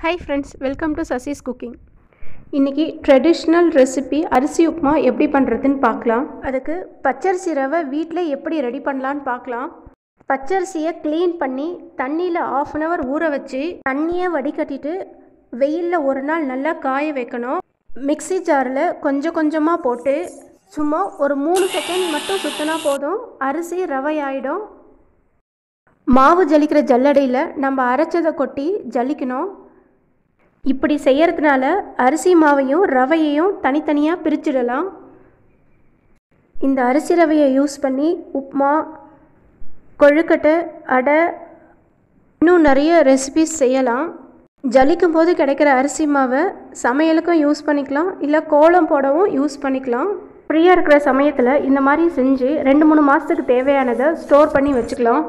hi friends welcome to Sasi's cooking இன்றைக்கி traditional recipe அரிசி உப்புமா எப்படி பண்ணுறதுன்னு பார்க்கலாம் அதுக்கு பச்சரிசி ரவை வீட்டில் எப்படி ரெடி பண்ணலான்னு பார்க்கலாம் பச்சரிசியை க்ளீன் பண்ணி தண்ணியில் ஆஃப் அன் ஹவர் ஊற வச்சு தண்ணியை வடிகட்டிட்டு வெயிலில் ஒரு நாள் நல்லா காய வைக்கணும் மிக்ஸி ஜாரில் கொஞ்சம் கொஞ்சமாக போட்டு சும்மா ஒரு மூணு செகண்ட் மட்டும் சுற்றினா போதும் அரிசி ரவை ஆகிடும் மாவு ஜலிக்கிற ஜல்லடையில் நம்ம அரைச்சதை கொட்டி ஜலிக்கணும் இப்படி செய்யறதுனால அரிசி மாவையும் ரவையையும் தனித்தனியாக பிரிச்சிடலாம் இந்த அரிசி ரவையை யூஸ் பண்ணி உப்மா கொழுக்கட்டை அடை இன்னும் நிறைய ரெசிபிஸ் செய்யலாம் ஜலிக்கும் போது கிடைக்கிற அரிசி மாவை சமையலுக்கும் யூஸ் பண்ணிக்கலாம் இல்லை கோலம் போடவும் யூஸ் பண்ணிக்கலாம் ஃப்ரீயாக இருக்கிற சமயத்தில் இந்த மாதிரி செஞ்சு ரெண்டு மூணு மாதத்துக்கு தேவையானதை ஸ்டோர் பண்ணி வச்சுக்கலாம்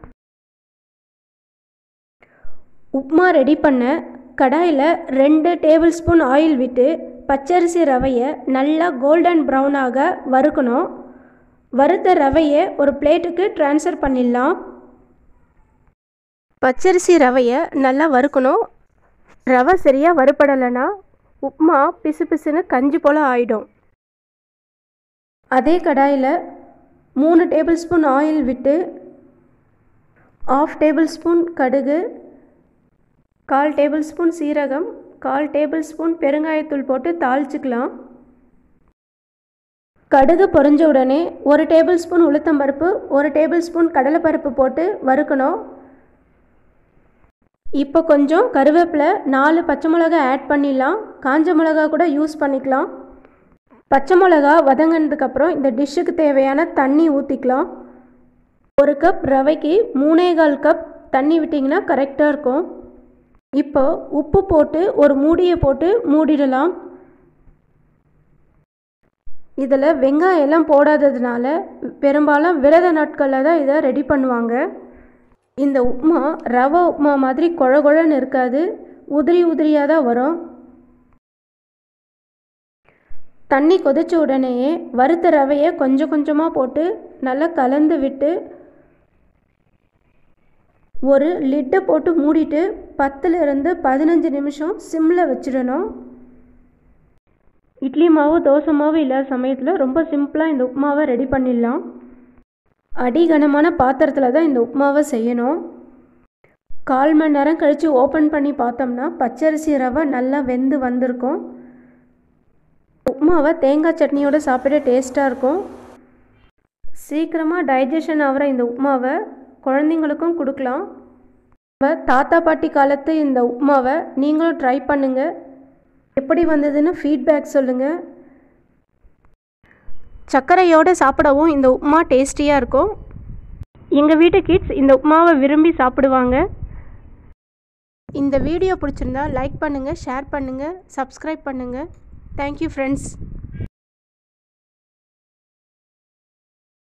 உப்மா ரெடி பண்ண கடாயில் ரெண்டு டேபிள் ஸ்பூன் ஆயில் விட்டு பச்சரிசி ரவையை நல்லா கோல்டன் ப்ரௌனாக வறுக்கணும் வறுத்த ரவையை ஒரு பிளேட்டுக்கு ட்ரான்ஸ்ஃபர் பண்ணிடலாம் பச்சரிசி ரவையை நல்லா வறுக்கணும் ரவை சரியாக வறுப்படலைன்னா உப்மா பிசு பிசுன்னு கஞ்சி போல் ஆயிடும் அதே கடாயில் மூணு டேபிள் ஸ்பூன் ஆயில் விட்டு ஆஃப் டேபிள் ஸ்பூன் கடுகு கால் டேபிள் ஸ்பூன் சீரகம் கால் டேபிள் ஸ்பூன் பெருங்காயத்தூள் போட்டு தாளிச்சுக்கலாம் கடுகு பொரிஞ்ச உடனே ஒரு டேபிள் ஸ்பூன் உளுத்தம்பருப்பு ஒரு டேபிள் ஸ்பூன் கடலைப்பருப்பு போட்டு வறுக்கணும் இப்போ கொஞ்சம் கருவேப்பிலை நாலு பச்சை மிளகா ஆட் பண்ணிடலாம் காஞ்ச மிளகா கூட யூஸ் பண்ணிக்கலாம் பச்சை மிளகா வதங்கினதுக்கப்புறம் இந்த டிஷ்ஷுக்கு தேவையான தண்ணி ஊற்றிக்கலாம் ஒரு கப் ரவைக்கு மூணே கால் கப் தண்ணி விட்டிங்கன்னா கரெக்டாக இருக்கும் இப்போ உப்பு போட்டு ஒரு மூடியை போட்டு மூடிடலாம் இதில் வெங்காயம் எல்லாம் போடாததுனால பெரும்பாலும் விரத நாட்களில் தான் இதை ரெடி பண்ணுவாங்க இந்த உப்புமா ரவை உப்புமா மாதிரி குழ குழன்னு இருக்காது உதிரி உதிரியாக தான் வரும் தண்ணி கொதிச்ச உடனேயே வறுத்த ரவையை கொஞ்சம் கொஞ்சமாக போட்டு நல்லா கலந்து விட்டு ஒரு லிட்டை போட்டு மூடிட்டு பத்துலேருந்து பதினஞ்சு நிமிஷம் சிம்மில் வச்சிடணும் இட்லி மாவு தோசை மாவு இல்லாத சமயத்தில் ரொம்ப சிம்பிளாக இந்த உப்புமாவை ரெடி பண்ணிடலாம் அடிகனமான பாத்திரத்தில் தான் இந்த உப்புமாவை செய்யணும் கால் மணி நேரம் கழித்து ஓப்பன் பண்ணி பார்த்தோம்னா பச்சரிசி ரவை நல்லா வெந்து வந்திருக்கும் உப்புமாவை தேங்காய் சட்னியோடு சாப்பிட டேஸ்ட்டாக இருக்கும் சீக்கிரமாக டைஜஷன் ஆகிற இந்த உப்புமாவை குழந்தைங்களுக்கும் கொடுக்கலாம் நம்ம தாத்தா பாட்டி காலத்து இந்த உப்புமாவை நீங்களும் ட்ரை பண்ணுங்கள் எப்படி வந்ததுன்னு ஃபீட்பேக் சொல்லுங்கள் சர்க்கரையோடு சாப்பிடவும் இந்த உப்புமா டேஸ்டியாக இருக்கும் எங்கள் வீட்டு கிட்ஸ் இந்த உப்புமாவை விரும்பி சாப்பிடுவாங்க இந்த வீடியோ பிடிச்சிருந்தா லைக் பண்ணுங்கள் ஷேர் பண்ணுங்கள் சப்ஸ்கிரைப் பண்ணுங்கள் தேங்க்யூ ஃப்ரெண்ட்ஸ்